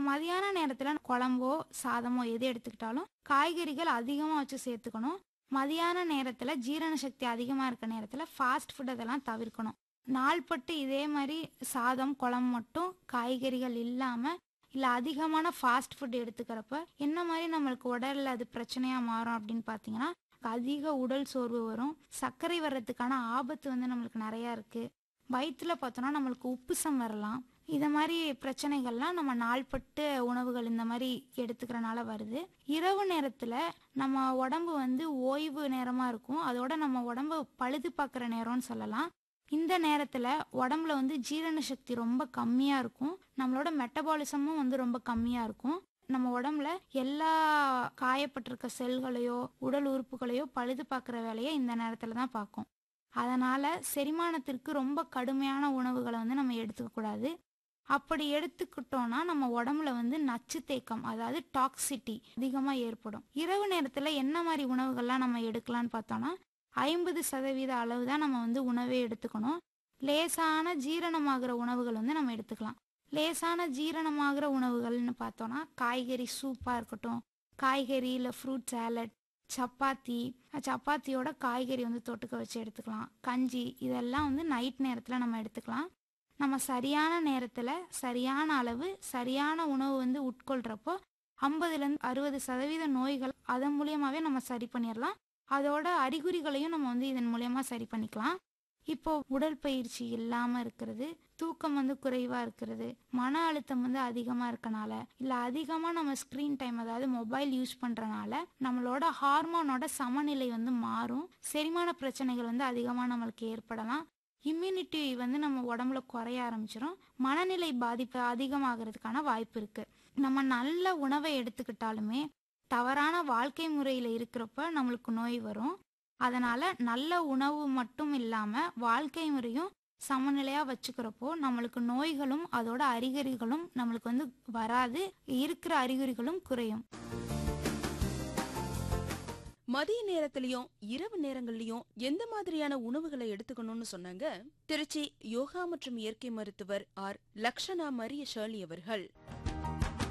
மதியான நேரத்துல குழம்போ சாதமோ எது எடுத்துக்கிட்டாலும் காய்கறிகள் அதிகமா வச்சு சேர்த்துக்கணும் மதியான நேரத்துல ஜீரண சக்தி அதிகமா இருக்க நேரத்துல ஃபாஸ்ட் ஃபுட் அதெல்லாம் தவிர்க்கணும் நாள்பட்டு இதே மாதிரி சாதம் குழம்பு மட்டும் காய்கறிகள் இல்லாம இல்ல அதிகமான ஃபாஸ்ட் ஃபுட் எடுத்துக்கிறப்ப என்ன மாதிரி நம்மளுக்கு உடல்ல அது பிரச்சனையா மாறும் அப்படின்னு பாத்தீங்கன்னா அதிக உடல் சோர்வு வரும் சர்க்கரை வர்றதுக்கான ஆபத்து வந்து நம்மளுக்கு நிறைய இருக்கு வயிற்றுல பார்த்தோன்னா நம்மளுக்கு உப்புசம் வரலாம் இத மாதிரி பிரச்சனைகள்லாம் நம்ம நாள்பட்டு உணவுகள் இந்த மாதிரி எடுத்துக்கிறனால வருது இரவு நேரத்துல நம்ம உடம்பு வந்து ஓய்வு நேரமா இருக்கும் அதோட நம்ம உடம்பு பழுது பார்க்குற நேரம்னு சொல்லலாம் இந்த நேரத்துல உடம்புல வந்து ஜீரண சக்தி ரொம்ப கம்மியா இருக்கும் நம்மளோட மெட்டபாலிசமும் வந்து ரொம்ப கம்மியா இருக்கும் நம்ம உடம்புல எல்லா காயப்பட்டிருக்க செல்களையோ உடல் உறுப்புகளையோ பழுது பார்க்குற வேலையை இந்த நேரத்துல தான் பார்க்கும் அதனால செரிமானத்திற்கு ரொம்ப கடுமையான உணவுகளை வந்து நம்ம எடுத்துக்க கூடாது அப்படி எடுத்துக்கிட்டோம்னா நம்ம உடம்புல வந்து நச்சு தேக்கம் அதாவது டாக்ஸிட்டி அதிகமாக ஏற்படும் இரவு நேரத்தில் என்ன மாதிரி உணவுகள்லாம் நம்ம எடுக்கலாம்னு பார்த்தோம்னா ஐம்பது சதவீத அளவு தான் நம்ம வந்து உணவே எடுத்துக்கணும் லேசான ஜீரணமாகிற உணவுகள் வந்து நம்ம எடுத்துக்கலாம் லேசான ஜீரணமாகிற உணவுகள்னு பார்த்தோம்னா காய்கறி சூப்பாக இருக்கட்டும் காய்கறி இல்லை ஃப்ரூட் சாலட் சப்பாத்தி சப்பாத்தியோட காய்கறி வந்து தொட்டுக்க வச்சு எடுத்துக்கலாம் கஞ்சி இதெல்லாம் வந்து நைட் நேரத்தில் நம்ம எடுத்துக்கலாம் நம்ம சரியான நேரத்தில் சரியான அளவு சரியான உணவு வந்து உட்கொள்கிறப்போ ஐம்பதுலேருந்து அறுபது சதவீத நோய்கள் அதன் மூலியமாகவே நம்ம சரி பண்ணிடலாம் அதோட அறிகுறிகளையும் நம்ம வந்து இதன் மூலியமா சரி பண்ணிக்கலாம் இப்போ உடற்பயிற்சி இல்லாம இருக்கிறது தூக்கம் வந்து குறைவா இருக்கிறது மன அழுத்தம் வந்து அதிகமா இருக்கனால இல்ல அதிகமா நம்ம ஸ்கிரீன் டைம் அதாவது மொபைல் யூஸ் பண்றனால நம்மளோட ஹார்மோனோட சமநிலை வந்து மாறும் செரிமான பிரச்சனைகள் வந்து அதிகமா நம்மளுக்கு ஏற்படலாம் இம்யூனிட்டி வந்து நம்ம உடம்புல குறைய ஆரம்பிச்சிடும் மனநிலை பாதிப்பு அதிகமாகிறதுக்கான வாய்ப்பு இருக்கு நம்ம நல்ல உணவை எடுத்துக்கிட்டாலுமே தவறான வாழ்க்கை முறையில் இருக்கிறப்ப நம்மளுக்கு நோய் வரும் அதனால நல்ல உணவு மட்டும் இல்லாம வாழ்க்கை முறையும் சமநிலையா வச்சுக்கிறப்போ நம்மளுக்கு நோய்களும் அதோட அறிகுறிகளும் நம்மளுக்கு வந்து வராது இருக்கிற அறிகுறிகளும் குறையும் மதிய நேரத்திலயும் இரவு நேரங்கள்லயும் எந்த மாதிரியான உணவுகளை எடுத்துக்கணும்னு சொன்னாங்க திருச்சி யோகா மற்றும் இயற்கை மருத்துவர் ஆர் லக்ஷனா மரிய ஷேர்லி அவர்கள்